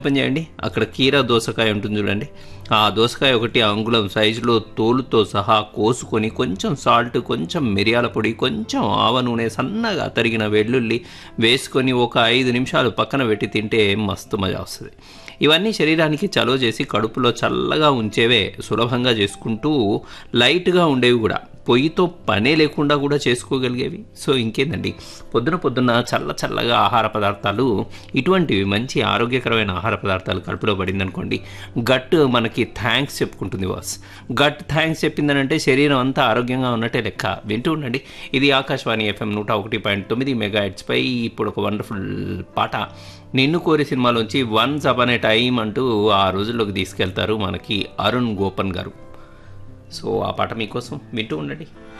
open చేయండి అక్కడ కీరా దోసకాయ ఉంటుంది చూడండి ఆ దోసకాయ ఒకటి అంగుళం సైజులో తోలుతో సహా కోసుకొని కొంచెం సాల్ట్ కొంచెం మిరియాల పొడి కొంచెం ఆవ నూనె సన్నగా తరిగిన వెల్లుల్లి వేసుకొని ఒక ఐదు నిమిషాలు పక్కన పెట్టి తింటే మస్తు మజా వస్తుంది ఇవన్నీ శరీరానికి చలువ చేసి కడుపులో చల్లగా ఉంచేవే సులభంగా చేసుకుంటూ లైట్గా ఉండేవి కూడా పొయ్యితో పనే లేకుండా కూడా చేసుకోగలిగేవి సో ఇంకేందండి పొద్దున పొద్దున్న చల్ల చల్లగా ఆహార పదార్థాలు ఇటువంటివి మంచి ఆరోగ్యకరమైన ఆహార పదార్థాలు కడుపులో పడిందనుకోండి గట్ మనకి థ్యాంక్స్ చెప్పుకుంటుంది బాస్ గట్ థ్యాంక్స్ చెప్పిందనంటే శరీరం అంతా ఆరోగ్యంగా ఉన్నట్టే లెక్క వింటూ ఉండండి ఇది ఆకాశవాణి ఎఫ్ఎం నూట ఒకటి పాయింట్ తొమ్మిది మెగా పై ఇప్పుడు ఒక వండర్ఫుల్ పాట నిన్ను కోరి సినిమాలోంచి వన్స్ అప్ అనే టైం అంటూ ఆ రోజుల్లోకి తీసుకెళ్తారు మనకి అరుణ్ గోపన్ గారు సో ఆ పాట మీకోసం వింటూ ఉండండి